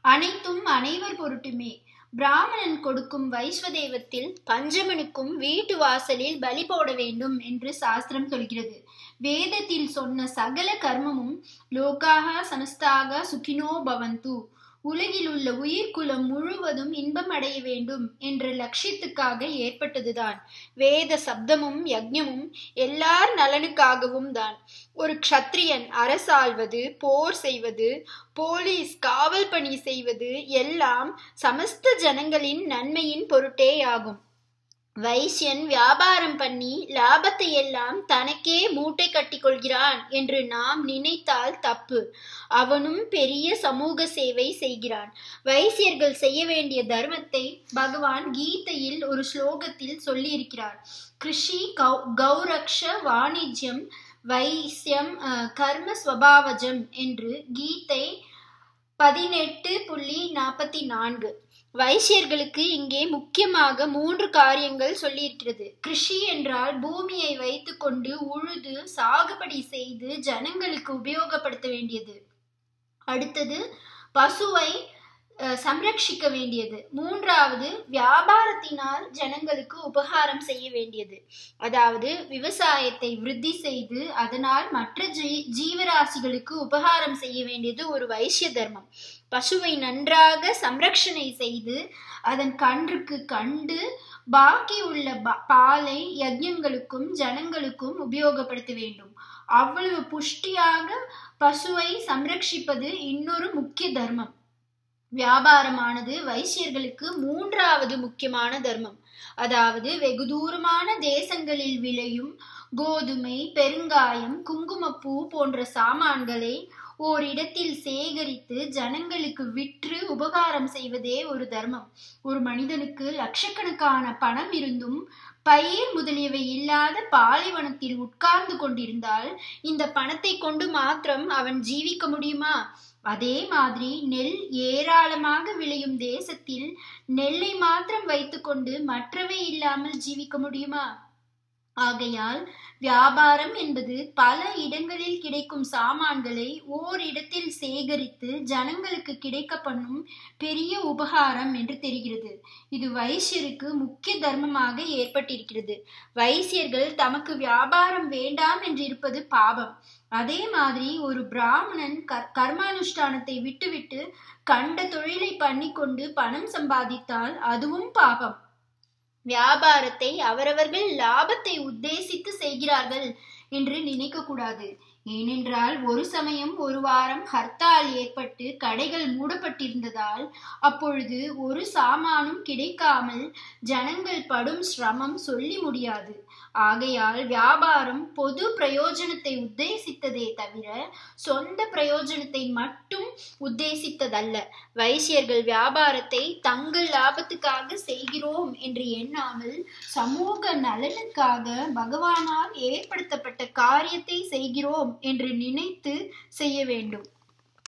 அனைத்தும் அனைவர் பொருட்டுமே பிராமணன் கொடுக்கும் வைஸ்வதேவத்தில் பஞ்சமனுக்கும் வீட்டு வாசலில் பலி போட வேண்டும் என்று சாஸ்திரம் சொல்கிறது வேதத்தில் சொன்ன சகல கர்மமும் லோகாக சமஸ்தாக சுகினோ பவந்து உலகில் உள்ள உயிர்குலம் முழுவதும் இன்பம் அடைய வேண்டும் என்ற லட்சியத்துக்காக ஏற்பட்டதுதான் வேத சப்தமும் யஜ்ஞமும் எல்லார் நலனுக்காகவும் தான் ஒரு க்ஷத்ரியன் அரசாள்வது போர் செய்வது போலீஸ் காவல் பணி செய்வது எல்லாம் சமஸ்த ஜனங்களின் நன்மையின் பொருட்டேயாகும் வைசியன் வியாபாரம் பண்ணி லாபத்தை எல்லாம் தனக்கே மூட்டை கட்டி கொள்கிறான் என்று நாம் நினைத்தால் தப்பு அவனும் பெரிய சமூக சேவை செய்கிறான் வைசியர்கள் செய்ய வேண்டிய தர்மத்தை பகவான் கீதையில் ஒரு ஸ்லோகத்தில் சொல்லியிருக்கிறார் கிருஷி கௌ கௌரக்ஷ வாணிஜ்யம் வைசியம் கர்ம ஸ்வபாவஜம் என்று கீதை பதினெட்டு புள்ளி நாற்பத்தி நான்கு வைசியர்களுக்கு இங்கே முக்கியமாக மூன்று காரியங்கள் சொல்லியிருக்கிறது கிருஷி என்றால் பூமியை வைத்துக்கொண்டு உழுது சாகுபடி செய்து ஜனங்களுக்கு உபயோகப்படுத்த வேண்டியது அடுத்தது பசுவை சம்ரட்சிக்க வேண்டியது மூன்றாவது வியாபாரத்தினால் ஜனங்களுக்கு உபகாரம் செய்ய வேண்டியது அதாவது விவசாயத்தை விருத்தி செய்து அதனால் மற்ற ஜீ ஜீவராசிகளுக்கு உபகாரம் செய்ய வேண்டியது ஒரு வைசிய தர்மம் பசுவை நன்றாக சம்ரக்ஷணை செய்து அதன் கன்றுக்கு கண்டு பாக்கி உள்ள பாலை யஜ்யங்களுக்கும் ஜனங்களுக்கும் உபயோகப்படுத்த வேண்டும் அவ்வளவு புஷ்டியாக பசுவை சம்ரட்சிப்பது இன்னொரு முக்கிய தர்மம் வியாபாரமானது வைசியர்களுக்கு மூன்றாவது முக்கியமான தர்மம் அதாவது வெகு தூரமான தேசங்களில் விளையும் கோதுமை பெருங்காயம் குங்குமப்பூ போன்ற சாமான்களை ஓரிடத்தில் சேகரித்து ஜனங்களுக்கு விற்று உபகாரம் செய்வதே ஒரு தர்மம் ஒரு மனிதனுக்கு லட்சக்கணக்கான பணம் இருந்தும் பயிர் முதலியவை இல்லாத பாலைவனத்தில் உட்கார்ந்து கொண்டிருந்தால் இந்த பணத்தை கொண்டு மாத்திரம் அவன் ஜீவிக்க முடியுமா அதே மாதிரி நெல் ஏராளமாக விளையும் தேசத்தில் நெல்லை மாத்திரம் வைத்துக்கொண்டு மற்றவை இல்லாமல் ஜீவிக்க முடியுமா ஆகையால் வியாபாரம் என்பது பல இடங்களில் கிடைக்கும் சாமான்களை ஓரிடத்தில் சேகரித்து ஜனங்களுக்கு கிடைக்க பண்ணும் பெரிய உபகாரம் என்று தெரிகிறது இது வைசியருக்கு முக்கிய தர்மமாக ஏற்பட்டிருக்கிறது வைசியர்கள் தமக்கு வியாபாரம் வேண்டாம் என்று இருப்பது பாவம் அதே மாதிரி ஒரு பிராமணன் கர்மானுஷ்டானத்தை விட்டுவிட்டு கண்ட தொழிலை பண்ணிக்கொண்டு பணம் சம்பாதித்தால் அதுவும் பாவம் வியாபாரத்தை அவரவர்கள் லாபத்தை உத்தேசித்து செய்கிறார்கள் என்று நினைக்க கூடாது ஏனென்றால் ஒரு சமயம் ஒரு வாரம் ஹர்த்தால் ஏற்பட்டு கடைகள் மூடப்பட்டிருந்ததால் அப்பொழுது ஒரு சாமானும் கிடைக்காமல் ஜனங்கள் படும் சிரமம் சொல்லி முடியாது ஆகையால் வியாபாரம் பொது பிரயோஜனத்தை உத்தேசித்ததே தவிர சொந்த பிரயோஜனத்தை மட்டும் உத்தேசித்ததல்ல வைசியர்கள் வியாபாரத்தை தங்கள் லாபத்துக்காக செய்கிறோம் என்று எண்ணாமல் சமூக நலனுக்காக பகவானால் ஏற்படுத்தப்பட்ட காரியத்தை செய்கிறோம் என்று நினைத்து செய்ய வேண்டும்